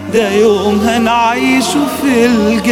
ده يوم هنعيشه في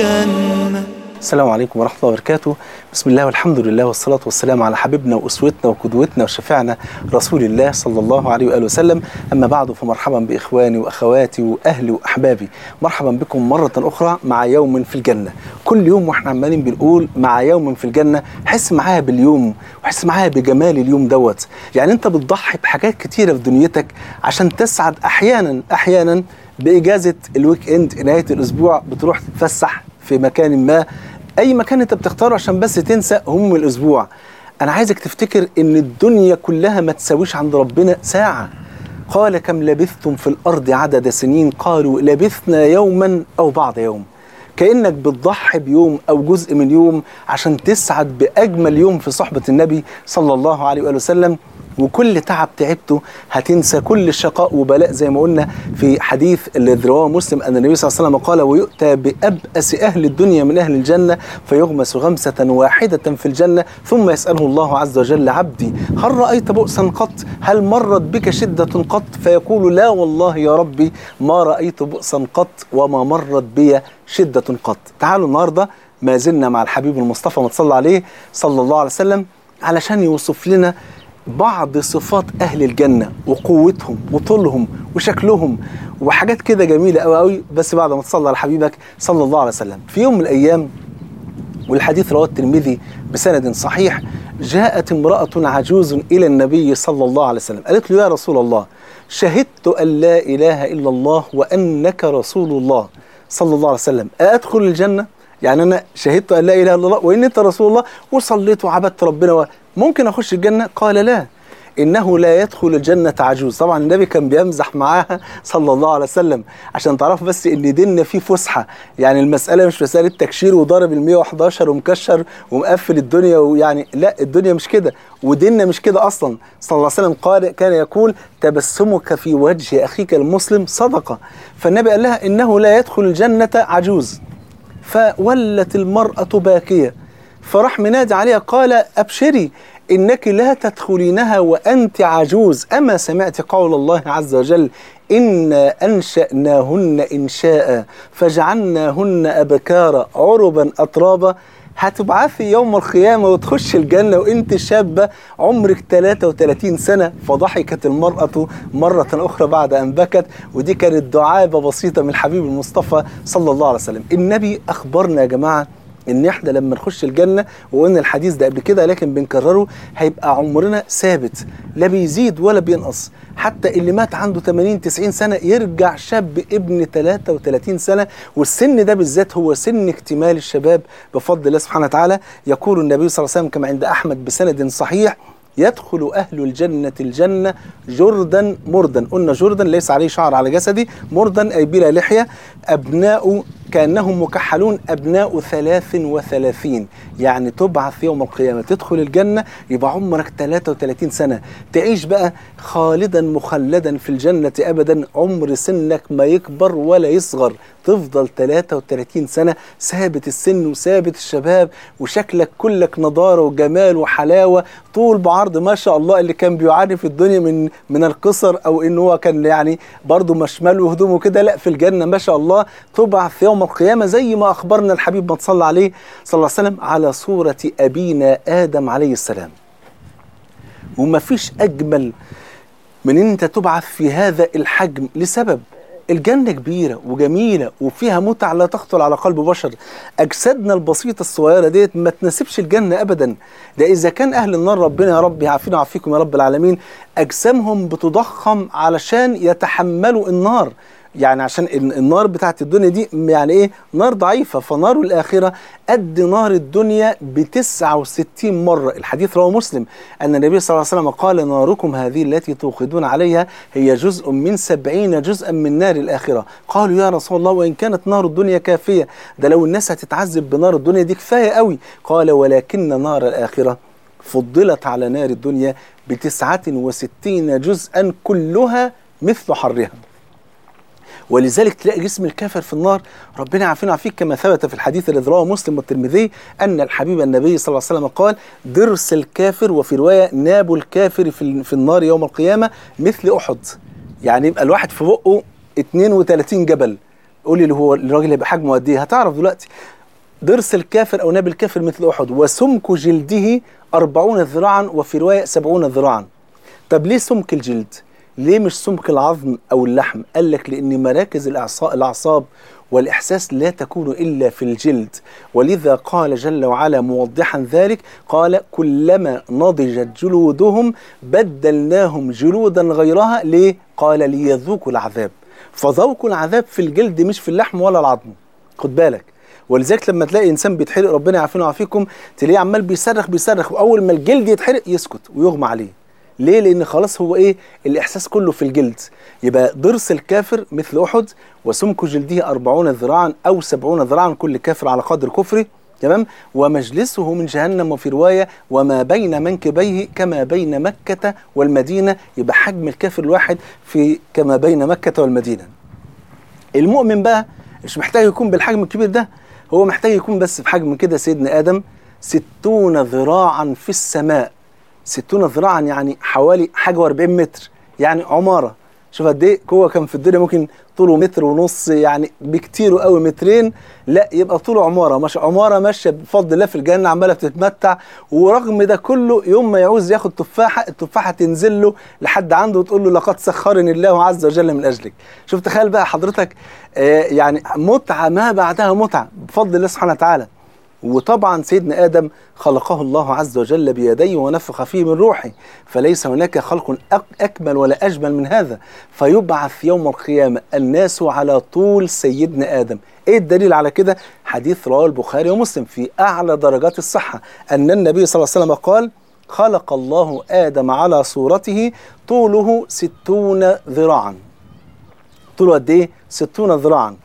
الجنة السلام عليكم ورحمة الله وبركاته بسم الله والحمد لله والصلاة والسلام على حبيبنا وأسوتنا وقدوتنا وشفيعنا رسول الله صلى الله عليه وآله وسلم أما بعد فمرحبا بإخواني وأخواتي وأهلي وأحبابي مرحبا بكم مرة أخرى مع يوم في الجنة كل يوم وإحنا عمالين بنقول مع يوم في الجنة حس معايا باليوم وحس معايا بجمال اليوم دوت يعني أنت بتضحي بحاجات كتيرة في دنيتك عشان تسعد أحيانا أحيانا بإجازة الويك إند نهاية الأسبوع بتروح تتفسح في مكان ما اي مكان انت بتختاره عشان بس تنسى هموم الاسبوع انا عايزك تفتكر ان الدنيا كلها ما تساويش عند ربنا ساعه قال كم لبثتم في الارض عدد سنين قالوا لبثنا يوما او بعض يوم كانك بتضحي بيوم او جزء من يوم عشان تسعد باجمل يوم في صحبه النبي صلى الله عليه واله وسلم وكل تعب تعبته هتنسى كل شقاء وبلاء زي ما قلنا في حديث الذي رواه مسلم ان النبي صلى الله عليه وسلم قال ويؤتى بابأس اهل الدنيا من اهل الجنه فيغمس غمسه واحده في الجنه ثم يساله الله عز وجل عبدي هل رايت بؤسا قط؟ هل مرت بك شده قط؟ فيقول لا والله يا ربي ما رايت بؤسا قط وما مرت بي شده قط. تعالوا النهارده ما زلنا مع الحبيب المصطفى ما تصلى عليه صلى الله عليه وسلم علشان يوصف لنا بعض صفات أهل الجنة وقوتهم وطولهم وشكلهم وحاجات كده جميلة أوي أوي بس بعد ما تصلى على حبيبك صلى الله عليه وسلم في يوم من الأيام والحديث رواه الترمذي بسند صحيح جاءت امرأة عجوز إلى النبي صلى الله عليه وسلم قالت له يا رسول الله شهدت أن لا إله إلا الله وأنك رسول الله صلى الله عليه وسلم أدخل الجنة يعني أنا شهدت أن لا إله إلا الله وإن أنت رسول الله وصليت وعبدت ربنا ممكن اخش الجنه قال لا انه لا يدخل الجنه عجوز طبعا النبي كان بيمزح معاها صلى الله عليه وسلم عشان تعرفوا بس ان ديننا فيه فسحه يعني المساله مش مساله تكشير وضارب ال 111 ومكشر ومقفل الدنيا ويعني لا الدنيا مش كده وديننا مش كده اصلا صلى الله عليه وسلم قال كان يقول تبسمك في وجه اخيك المسلم صدقه فالنبي قال لها انه لا يدخل الجنه عجوز فولت المراه باكيه فراح منادي عليها قال أبشري إنك لا تدخلينها وأنت عجوز أما سمعت قول الله عز وجل إنا أنشأناهن إنشاء فجعلناهن أبكارا عربا أترابا هتبعثي يوم القيامة وتخش الجنة وانت شابة عمرك 33 سنة فضحكت المرأة مرة أخرى بعد أن بكت ودي كانت دعابة بسيطة من الحبيب المصطفى صلى الله عليه وسلم النبي أخبرنا يا جماعة ان احنا لما نخش الجنه وقلنا الحديث ده قبل كده لكن بنكرره هيبقى عمرنا ثابت لا بيزيد ولا بينقص حتى اللي مات عنده 80 90 سنه يرجع شاب ابن 33 سنه والسن ده بالذات هو سن اكتمال الشباب بفضل الله سبحانه وتعالى يقول النبي صلى الله عليه وسلم كما عند احمد بسند صحيح يدخل أهل الجنة الجنة جردا مردا قلنا جردا ليس عليه شعر على جسدي مردا أي بلا لحية أبناء كأنهم مكحلون أبناء ثلاث وثلاثين يعني تبعث يوم القيامة تدخل الجنة يبقى عمرك 33 سنة تعيش بقى خالدا مخلدا في الجنة أبدا عمر سنك ما يكبر ولا يصغر تفضل 33 سنة ثابت السن وثابت الشباب وشكلك كلك نضارة وجمال وحلاوة طول بعرض ما شاء الله اللي كان بيعاني في الدنيا من من القصر او ان هو كان يعني برضه مشمل وهدومه كده لا في الجنة ما شاء الله تبعث يوم القيامة زي ما اخبرنا الحبيب ما تصلى عليه صلى الله عليه وسلم على صورة ابينا ادم عليه السلام وما فيش اجمل من ان انت تبعث في هذا الحجم لسبب الجنة كبيرة وجميلة وفيها متع لا تخطر على قلب بشر أجسادنا البسيطة الصغيرة ديت ما تناسبش الجنة أبدا ده إذا كان أهل النار ربنا يا رب يعافينا ويعافيكم يا رب العالمين أجسامهم بتضخم علشان يتحملوا النار يعني عشان النار بتاعت الدنيا دي يعني ايه نار ضعيفه فنار الاخره قد نار الدنيا ب 69 مره الحديث رواه مسلم ان النبي صلى الله عليه وسلم قال ناركم هذه التي توقدون عليها هي جزء من سبعين جزءا من نار الاخره قالوا يا رسول الله وان كانت نار الدنيا كافيه ده لو الناس هتتعذب بنار الدنيا دي كفايه قوي قال ولكن نار الاخره فضلت على نار الدنيا بتسعة وستين جزءا كلها مثل حرها ولذلك تلاقي جسم الكافر في النار ربنا عافينا وعافيك كما ثبت في الحديث الذي رواه مسلم والترمذي ان الحبيب النبي صلى الله عليه وسلم قال ضرس الكافر وفي روايه ناب الكافر في في النار يوم القيامه مثل احد يعني يبقى الواحد في بقه 32 جبل قولي اللي هو الراجل هيبقى حجمه قد ايه هتعرف دلوقتي ضرس الكافر او ناب الكافر مثل احد وسمك جلده أربعون ذراعا وفي روايه سبعون ذراعا طب ليه سمك الجلد ليه مش سمك العظم او اللحم قال لك لان مراكز الاعصاب الاعصاب والاحساس لا تكون الا في الجلد ولذا قال جل وعلا موضحا ذلك قال كلما نضجت جلودهم بدلناهم جلودا غيرها ليه قال ليذوقوا العذاب فذوقوا العذاب في الجلد مش في اللحم ولا العظم خد بالك ولذلك لما تلاقي انسان بيتحرق ربنا يعافينا ويعافيكم تلاقيه عمال بيصرخ بيصرخ واول ما الجلد يتحرق يسكت ويغمى عليه ليه؟ لأن خلاص هو إيه؟ الإحساس كله في الجلد. يبقى ضرس الكافر مثل أحد وسمك جلده أربعون ذراعا أو سبعون ذراعا كل كافر على قدر كفره تمام؟ ومجلسه من جهنم وفي رواية وما بين منكبيه كما بين مكة والمدينة يبقى حجم الكافر الواحد في كما بين مكة والمدينة. المؤمن بقى مش محتاج يكون بالحجم الكبير ده هو محتاج يكون بس بحجم كده سيدنا آدم ستون ذراعا في السماء ستون ذراعا يعني حوالي حاجة واربعين متر يعني عمارة شوف قد ايه هو كان في الدنيا ممكن طوله متر ونص يعني بكتير قوي مترين لا يبقى طوله عماره مش عماره ماشيه بفضل الله في الجنه عماله بتتمتع ورغم ده كله يوم ما يعوز ياخد تفاحه التفاحه تنزل له لحد عنده وتقول له لقد سخرني الله عز وجل من اجلك شوف تخيل بقى حضرتك آه يعني متعه ما بعدها متعه بفضل الله سبحانه وتعالى وطبعا سيدنا آدم خلقه الله عز وجل بيديه ونفخ فيه من روحه فليس هناك خلق أكمل ولا أجمل من هذا فيبعث يوم القيامة الناس على طول سيدنا آدم ايه الدليل على كده حديث رواه البخاري ومسلم في أعلى درجات الصحة أن النبي صلى الله عليه وسلم قال خلق الله آدم على صورته طوله ستون ذراعا طوله قد ايه ستون ذراعا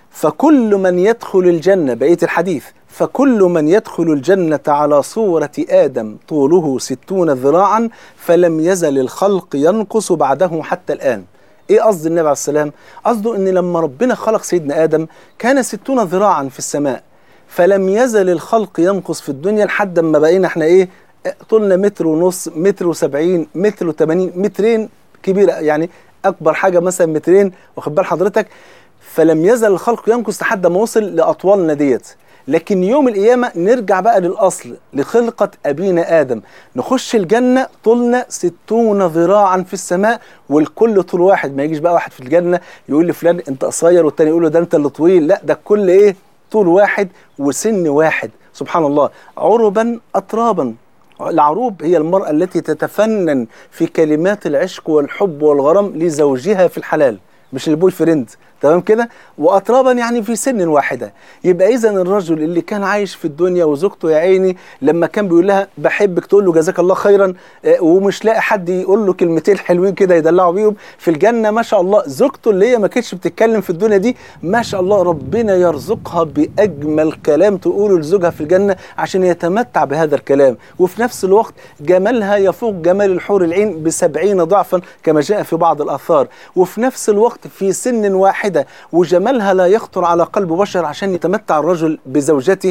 فكل من يدخل الجنة بقية الحديث فكل من يدخل الجنة على صورة آدم طوله ستون ذراعا فلم يزل الخلق ينقص بعده حتى الآن ايه قصد النبي عليه السلام قصده ان لما ربنا خلق سيدنا آدم كان ستون ذراعا في السماء فلم يزل الخلق ينقص في الدنيا لحد ما بقينا احنا ايه طولنا متر ونص متر وسبعين متر وثمانين مترين كبيرة يعني أكبر حاجة مثلا مترين واخد بال حضرتك فلم يزل الخلق ينقص لحد ما وصل لأطوالنا ديت لكن يوم القيامة نرجع بقى للأصل لخلقة أبينا آدم نخش الجنة طولنا ستون ذراعا في السماء والكل طول واحد ما يجيش بقى واحد في الجنة يقول لفلان أنت قصير والتاني يقول له ده أنت اللي طويل لا ده الكل إيه طول واحد وسن واحد سبحان الله عربا أترابا العروب هي المرأة التي تتفنن في كلمات العشق والحب والغرام لزوجها في الحلال مش البوي فريند تمام كده واترابا يعني في سن واحده يبقى اذا الرجل اللي كان عايش في الدنيا وزوجته يا عيني لما كان بيقول لها بحبك تقول له جزاك الله خيرا آه، ومش لاقي حد يقول له كلمتين حلوين كده يدلعوا بيهم في الجنه ما شاء الله زوجته اللي هي ما كانتش بتتكلم في الدنيا دي ما شاء الله ربنا يرزقها باجمل كلام تقوله لزوجها في الجنه عشان يتمتع بهذا الكلام وفي نفس الوقت جمالها يفوق جمال الحور العين بسبعين ضعفا كما جاء في بعض الاثار وفي نفس الوقت في سن واحده وجمالها لا يخطر على قلب بشر عشان يتمتع الرجل بزوجته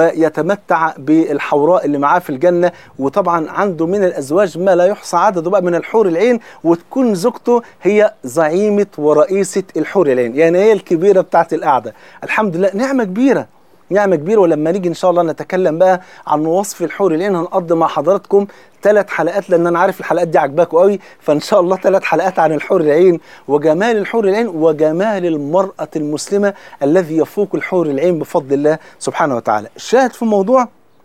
ويتمتع بالحوراء اللي معاه في الجنة وطبعا عنده من الأزواج ما لا يحصى عدده بقى من الحور العين وتكون زوجته هي زعيمة ورئيسة الحور العين يعني هي الكبيرة بتاعت القعدة الحمد لله نعمة كبيرة نعمة كبيرة ولما نيجي إن شاء الله نتكلم بقى عن وصف الحور العين هنقضي مع حضراتكم ثلاث حلقات لأن أنا عارف الحلقات دي عجباكوا قوي فإن شاء الله ثلاث حلقات عن الحور العين وجمال الحور العين وجمال المرأة المسلمة الذي يفوق الحور العين بفضل الله سبحانه وتعالى الشاهد في الموضوع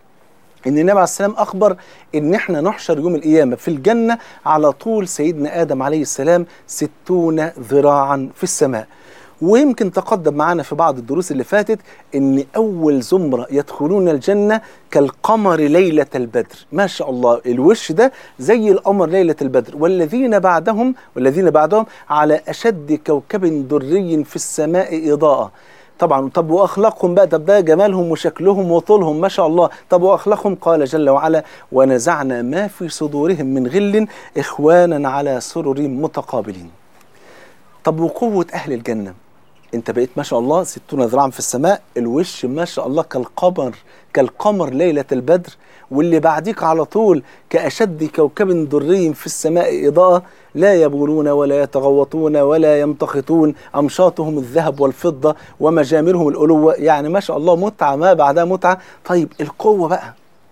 ان النبي عليه السلام اخبر ان احنا نحشر يوم القيامه في الجنه على طول سيدنا ادم عليه السلام ستون ذراعا في السماء ويمكن تقدم معنا في بعض الدروس اللي فاتت ان اول زمره يدخلون الجنه كالقمر ليله البدر ما شاء الله الوش ده زي القمر ليله البدر والذين بعدهم والذين بعدهم على اشد كوكب دري في السماء اضاءه طبعا طب واخلاقهم بقى طب ده جمالهم وشكلهم وطولهم ما شاء الله طب واخلاقهم قال جل وعلا ونزعنا ما في صدورهم من غل اخوانا على سرر متقابلين طب وقوه اهل الجنه انت بقيت ما شاء الله ستون ذراعا في السماء الوش ما شاء الله كالقمر كالقمر ليلة البدر واللي بعديك على طول كأشد كوكب دري في السماء إضاءة لا يبولون ولا يتغوطون ولا يمتخطون أمشاطهم الذهب والفضة ومجامرهم الألوة يعني ما شاء الله متعة ما بعدها متعة طيب القوة بقى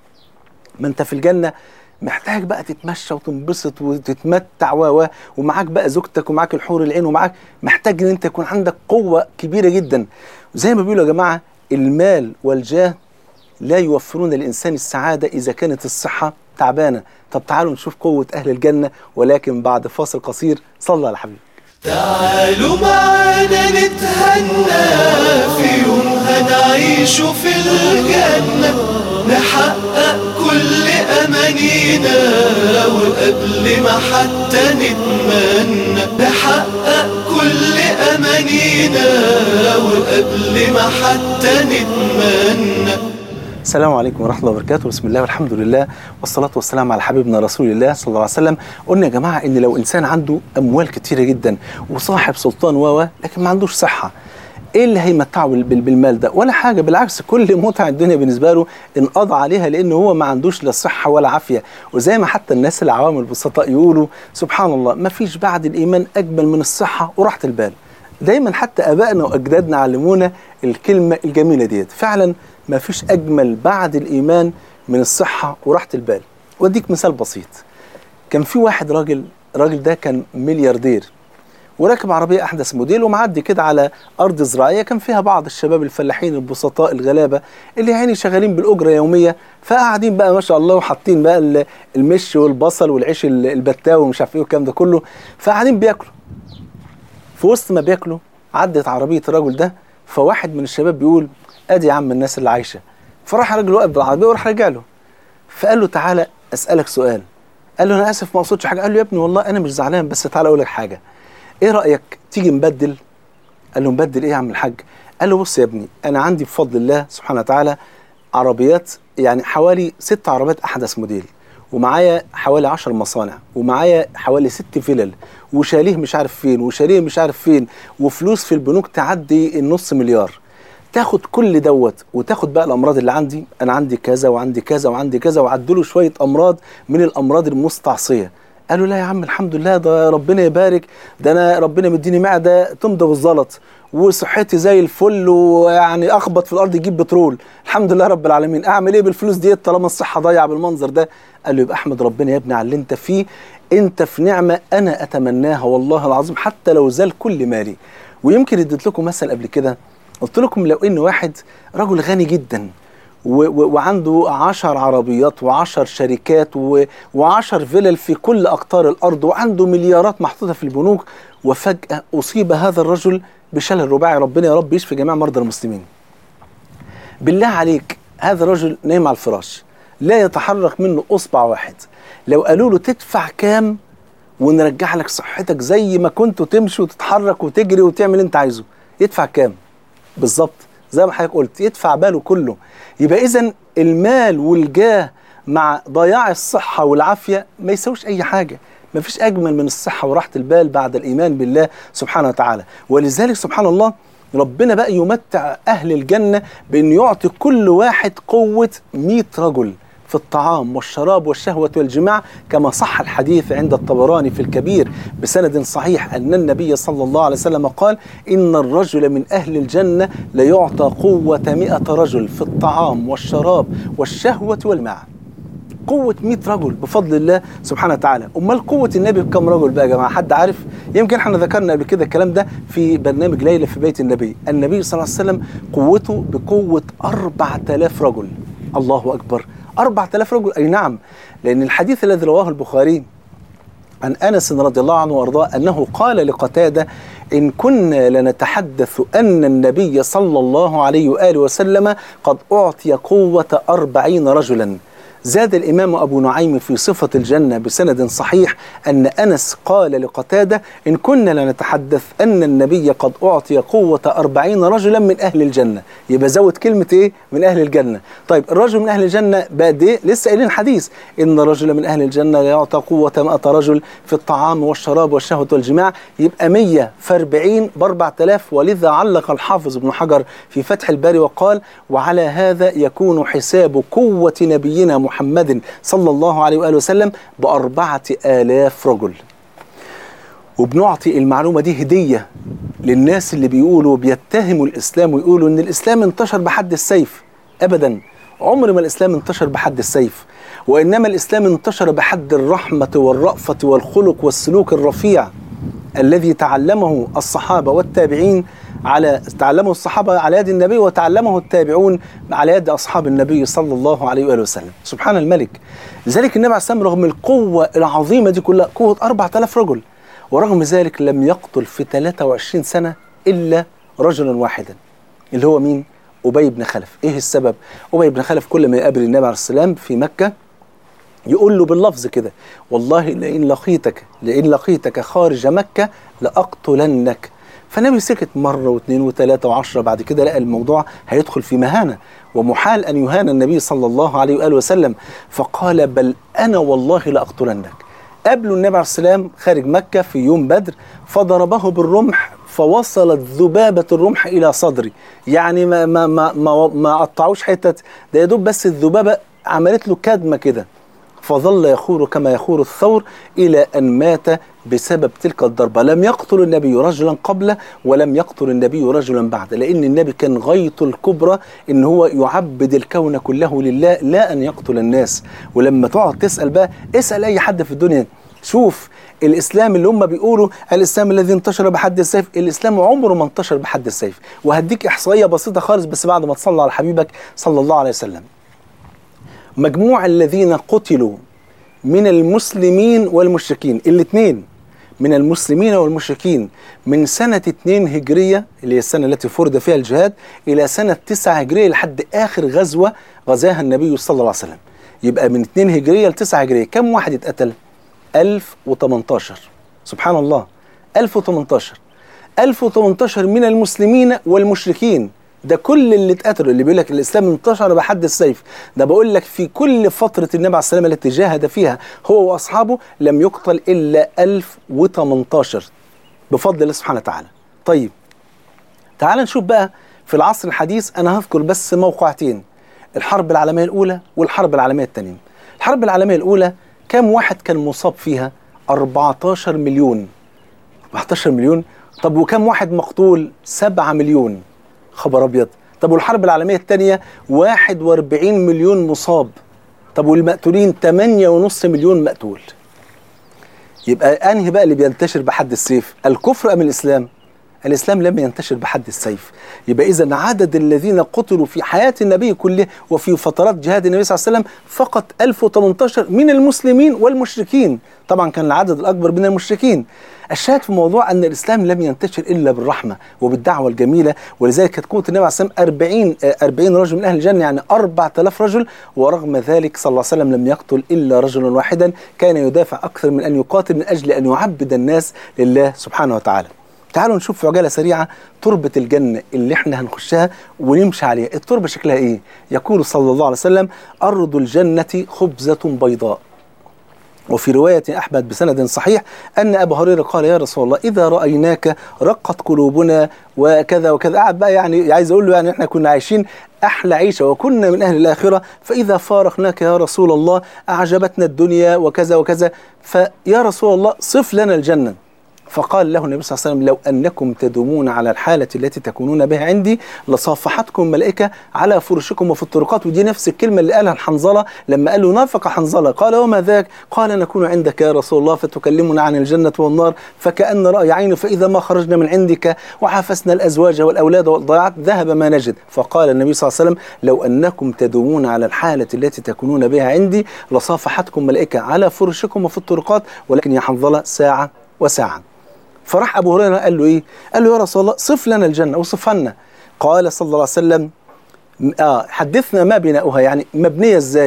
ما انت في الجنة محتاج بقى تتمشى وتنبسط وتتمتع و و ومعاك بقى زوجتك ومعاك الحور العين ومعاك محتاج ان انت يكون عندك قوه كبيره جدا زي ما بيقولوا يا جماعه المال والجاه لا يوفرون للانسان السعاده اذا كانت الصحه تعبانه طب تعالوا نشوف قوه اهل الجنه ولكن بعد فاصل قصير صلى على حبيبك تعالوا معانا نتهنى في يوم هنعيش في الجنة نحقق كل أمانينا وقبل ما حتى نتمنى نحقق كل أمانينا وقبل ما حتى نتمنى السلام عليكم ورحمة الله وبركاته بسم الله والحمد لله والصلاة والسلام على حبيبنا رسول الله صلى الله عليه وسلم قلنا يا جماعة إن لو إنسان عنده أموال كتيرة جدا وصاحب سلطان و لكن ما عندوش صحة ايه اللي هيمتعه بال- بال- بالمال ده ولا حاجه بالعكس كل متع الدنيا بالنسبه له انقضى عليها لان هو ما عندوش لا صحه ولا عافيه وزي ما حتى الناس العوام البسطاء يقولوا سبحان الله ما فيش بعد الايمان اجمل من الصحه وراحه البال دايما حتى ابائنا واجدادنا علمونا الكلمه الجميله ديت فعلا ما فيش اجمل بعد الايمان من الصحه وراحه البال واديك مثال بسيط كان في واحد راجل الراجل ده كان ملياردير وراكب عربية أحدث موديل ومعدي كده على أرض زراعية كان فيها بعض الشباب الفلاحين البسطاء الغلابة اللي يعني شغالين بالأجرة يومية فقاعدين بقى ما شاء الله وحاطين بقى ال- المش والبصل والعيش ال- البتاوي ومش عارف إيه والكلام ده كله فقاعدين بياكلوا في وسط ما بياكلوا عدت عربية الراجل ده فواحد من الشباب بيقول أدي يا عم الناس اللي عايشة فراح الراجل واقف بالعربية وراح راجع له فقال له تعالى أسألك سؤال قال له أنا آسف ما أقصدش حاجة قال له يا ابني والله أنا مش زعلان بس تعالى أقول لك حاجة ايه رايك تيجي نبدل قال له نبدل ايه يا عم الحاج قال له بص يا ابني انا عندي بفضل الله سبحانه وتعالى عربيات يعني حوالي ست عربيات احدث موديل ومعايا حوالي عشر مصانع ومعايا حوالي ست فلل وشاليه مش عارف فين وشاليه مش عارف فين وفلوس في البنوك تعدي النص مليار تاخد كل دوت وتاخد بقى الامراض اللي عندي انا عندي كذا وعندي كذا وعندي كذا وعدله شويه امراض من الامراض المستعصيه قالوا لا يا عم الحمد لله ده ربنا يبارك ده انا ربنا مديني معده تمضغ الزلط وصحتي زي الفل ويعني اخبط في الارض يجيب بترول الحمد لله رب العالمين اعمل ايه بالفلوس ديت طالما الصحه ضايعه بالمنظر ده قال له يبقى احمد ربنا يا ابني على اللي انت فيه انت في نعمه انا اتمناها والله العظيم حتى لو زال كل مالي ويمكن اديت لكم مثل قبل كده قلت لكم لو ان واحد رجل غني جدا و- و- وعنده عشر عربيات وعشر شركات و- وعشر فلل في كل أقطار الأرض وعنده مليارات محطوطة في البنوك وفجأة أصيب هذا الرجل بشلل رباعي ربنا يا رب يشفي جميع مرضى المسلمين بالله عليك هذا الرجل نايم على الفراش لا يتحرك منه أصبع واحد لو قالوا له تدفع كام ونرجع لك صحتك زي ما كنت تمشي وتتحرك وتجري وتعمل اللي انت عايزه يدفع كام بالظبط زي ما حضرتك قلت يدفع باله كله يبقى اذا المال والجاه مع ضياع الصحه والعافيه ما يساويش اي حاجه ما فيش اجمل من الصحه وراحه البال بعد الايمان بالله سبحانه وتعالى ولذلك سبحان الله ربنا بقى يمتع اهل الجنه بان يعطي كل واحد قوه 100 رجل في الطعام والشراب والشهوة والجماع كما صح الحديث عند الطبراني في الكبير بسند صحيح أن النبي صلى الله عليه وسلم قال إن الرجل من أهل الجنة ليعطى قوة مئة رجل في الطعام والشراب والشهوة والماء قوة 100 رجل بفضل الله سبحانه وتعالى أمال قوة النبي بكم رجل بقى يا جماعة حد عارف يمكن احنا ذكرنا قبل كده الكلام ده في برنامج ليلة في بيت النبي النبي صلى الله عليه وسلم قوته بقوة 4000 رجل الله أكبر 4000 رجل أي نعم لأن الحديث الذي رواه البخاري عن انس رضي الله عنه وارضاه انه قال لقتاده ان كنا لنتحدث ان النبي صلى الله عليه واله وسلم قد اعطي قوه أربعين رجلا زاد الإمام أبو نعيم في صفة الجنة بسند صحيح أن أنس قال لقتادة إن كنا لنتحدث أن النبي قد أعطي قوة أربعين رجلا من أهل الجنة يبقى زود كلمة إيه من أهل الجنة طيب الرجل من أهل الجنة بعد إيه لسه قايلين حديث إن رجل من أهل الجنة لا يعطى قوة مئة رجل في الطعام والشراب والشهوة والجماع يبقى مية في أربعين بأربعة آلاف ولذا علق الحافظ ابن حجر في فتح الباري وقال وعلى هذا يكون حساب قوة نبينا محمد صلى الله عليه وآله وسلم بأربعة آلاف رجل وبنعطي المعلومة دي هدية للناس اللي بيقولوا بيتهموا الإسلام ويقولوا إن الإسلام انتشر بحد السيف أبدا عمر ما الإسلام انتشر بحد السيف وإنما الإسلام انتشر بحد الرحمة والرأفة والخلق والسلوك الرفيع الذي تعلمه الصحابة والتابعين على تعلمه الصحابة على يد النبي وتعلمه التابعون على يد أصحاب النبي صلى الله عليه وآله وسلم سبحان الملك لذلك النبي عليه الصلاة والسلام رغم القوة العظيمة دي كلها قوة 4000 رجل ورغم ذلك لم يقتل في 23 سنة إلا رجلا واحدا اللي هو مين؟ أبي بن خلف إيه السبب؟ أبي بن خلف كل ما يقابل النبي عليه السلام في مكة يقول له باللفظ كده والله لئن لقيتك لئن لقيتك خارج مكة لأقتلنك فالنبي سكت مرة واثنين وثلاثة وعشرة بعد كده لقى الموضوع هيدخل في مهانة ومحال أن يهان النبي صلى الله عليه وآله وسلم فقال بل أنا والله لأقتلنك قابله النبي عليه السلام خارج مكة في يوم بدر فضربه بالرمح فوصلت ذبابة الرمح إلى صدري يعني ما ما ما ما, ما قطعوش حتة ده يا دوب بس الذبابة عملت له كدمة كده فظل يخور كما يخور الثور إلى أن مات بسبب تلك الضربة لم يقتل النبي رجلا قبله ولم يقتل النبي رجلا بعده لأن النبي كان غايته الكبرى إن هو يعبد الكون كله لله لا أن يقتل الناس ولما تقعد تسأل بقى اسأل أي حد في الدنيا شوف الاسلام اللي هم بيقولوا الاسلام الذي انتشر بحد السيف الاسلام عمره ما انتشر بحد السيف وهديك احصائيه بسيطه خالص بس بعد ما تصلي على حبيبك صلى الله عليه وسلم مجموع الذين قتلوا من المسلمين والمشركين الاثنين من المسلمين والمشركين من سنة 2 هجرية اللي هي السنة التي فرض فيها الجهاد إلى سنة 9 هجرية لحد آخر غزوة غزاها النبي صلى الله عليه وسلم يبقى من 2 هجرية ل 9 هجرية كم واحد اتقتل؟ 1018 سبحان الله 1018 1018 من المسلمين والمشركين ده كل اللي اتقتلوا اللي بيقول لك الاسلام انتشر بحد السيف ده بقول لك في كل فتره النبي عليه السلام التي جاهد فيها هو واصحابه لم يقتل الا 1018 بفضل الله سبحانه وتعالى طيب تعال نشوف بقى في العصر الحديث انا هذكر بس موقعتين الحرب العالميه الاولى والحرب العالميه الثانيه الحرب العالميه الاولى كم واحد كان مصاب فيها 14 مليون 14 مليون طب وكم واحد مقتول 7 مليون خبر ابيض طب والحرب العالميه الثانيه 41 مليون مصاب طب والمقتولين 8.5 مليون مقتول يبقى انهي بقى اللي بينتشر بحد السيف الكفر ام الاسلام الاسلام لم ينتشر بحد السيف يبقى اذا عدد الذين قتلوا في حياه النبي كله وفي فترات جهاد النبي صلى الله عليه وسلم فقط 1018 من المسلمين والمشركين طبعا كان العدد الاكبر من المشركين الشاهد في الموضوع ان الاسلام لم ينتشر الا بالرحمه وبالدعوه الجميله ولذلك كانت قوه النبي عليه الصلاه والسلام 40 40 رجل من اهل الجنه يعني 4000 رجل ورغم ذلك صلى الله عليه وسلم لم يقتل الا رجلا واحدا كان يدافع اكثر من ان يقاتل من اجل ان يعبد الناس لله سبحانه وتعالى تعالوا نشوف في عجاله سريعه تربه الجنه اللي احنا هنخشها ونمشي عليها التربه شكلها ايه يقول صلى الله عليه وسلم ارض الجنه خبزه بيضاء وفي رواية أحمد بسند صحيح أن أبا هريرة قال يا رسول الله إذا رأيناك رقت قلوبنا وكذا وكذا قعد بقى يعني عايز أقول له يعني إحنا كنا عايشين أحلى عيشة وكنا من أهل الآخرة فإذا فارقناك يا رسول الله أعجبتنا الدنيا وكذا وكذا فيا رسول الله صف لنا الجنة فقال له النبي صلى الله عليه وسلم لو انكم تدومون على الحاله التي تكونون بها عندي لصافحتكم ملائكه على فرشكم وفي الطرقات ودي نفس الكلمه اللي قالها الحنظله لما قال له نافق حنظله قال وما ذاك؟ قال نكون عندك يا رسول الله فتكلمنا عن الجنه والنار فكان راي عين فاذا ما خرجنا من عندك وحافسنا الازواج والاولاد والضيعات ذهب ما نجد فقال النبي صلى الله عليه وسلم لو انكم تدومون على الحاله التي تكونون بها عندي لصافحتكم ملائكه على فرشكم وفي الطرقات ولكن يا حنظله ساعه وساعه فراح ابو هريره قال له ايه؟ قال له يا رسول الله صف لنا الجنه اوصفها لنا. قال صلى الله عليه وسلم آه حدثنا ما بناؤها يعني مبنيه ازاي؟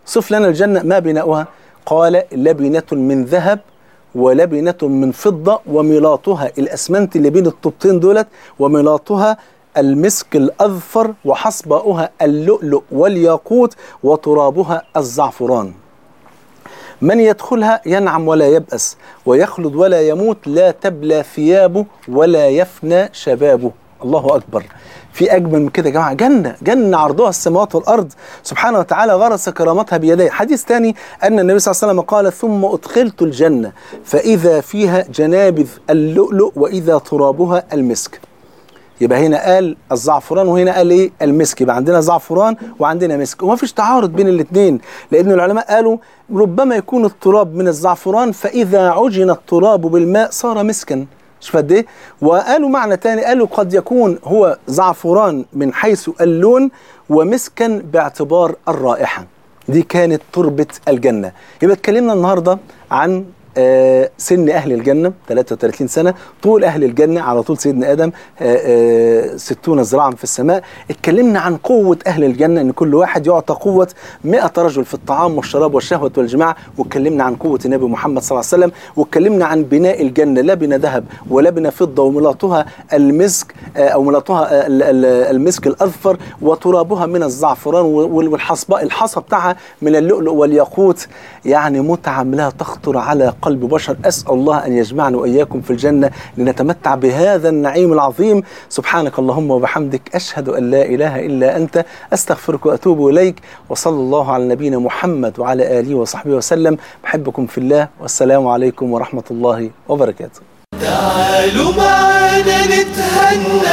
صف لنا الجنة ما بناؤها قال لبنة من ذهب ولبنة من فضة وملاطها الأسمنت اللي بين الطوبتين دولت وملاطها المسك الأظفر وحصباؤها اللؤلؤ والياقوت وترابها الزعفران من يدخلها ينعم ولا يبأس ويخلد ولا يموت لا تبلى ثيابه ولا يفنى شبابه الله أكبر في أجمل من كده يا جماعة جنة جنة عرضها السماوات والأرض سبحانه وتعالى غرس كرامتها بيديه حديث ثاني أن النبي صلى الله عليه وسلم قال ثم أدخلت الجنة فإذا فيها جنابذ اللؤلؤ وإذا ترابها المسك يبقى هنا قال الزعفران وهنا قال ايه المسك يبقى عندنا زعفران وعندنا مسك وما فيش تعارض بين الاثنين لان العلماء قالوا ربما يكون التراب من الزعفران فاذا عجن التراب بالماء صار مسكا شوف قد ايه وقالوا معنى تاني قالوا قد يكون هو زعفران من حيث اللون ومسكا باعتبار الرائحه دي كانت تربه الجنه يبقى اتكلمنا النهارده عن آه، سن أهل الجنة 33 سنة طول أهل الجنة على طول سيدنا آدم آه، آه، 60 ذراعا في السماء اتكلمنا عن قوة أهل الجنة أن كل واحد يعطى قوة 100 رجل في الطعام والشراب والشهوة والجماع واتكلمنا عن قوة النبي محمد صلى الله عليه وسلم واتكلمنا عن بناء الجنة لا بنا ذهب ولا بنا فضة وملاطها المسك آه، أو ملاطها ال- ال- المسك الأظفر وترابها من الزعفران وال- والحصباء الحصى بتاعها من اللؤلؤ والياقوت يعني متعة لا تخطر على قلب بشر أسأل الله أن يجمعنا وإياكم في الجنة لنتمتع بهذا النعيم العظيم سبحانك اللهم وبحمدك أشهد أن لا إله إلا أنت أستغفرك وأتوب إليك وصلى الله على نبينا محمد وعلى آله وصحبه وسلم بحبكم في الله والسلام عليكم ورحمة الله وبركاته تعالوا معانا نتهنى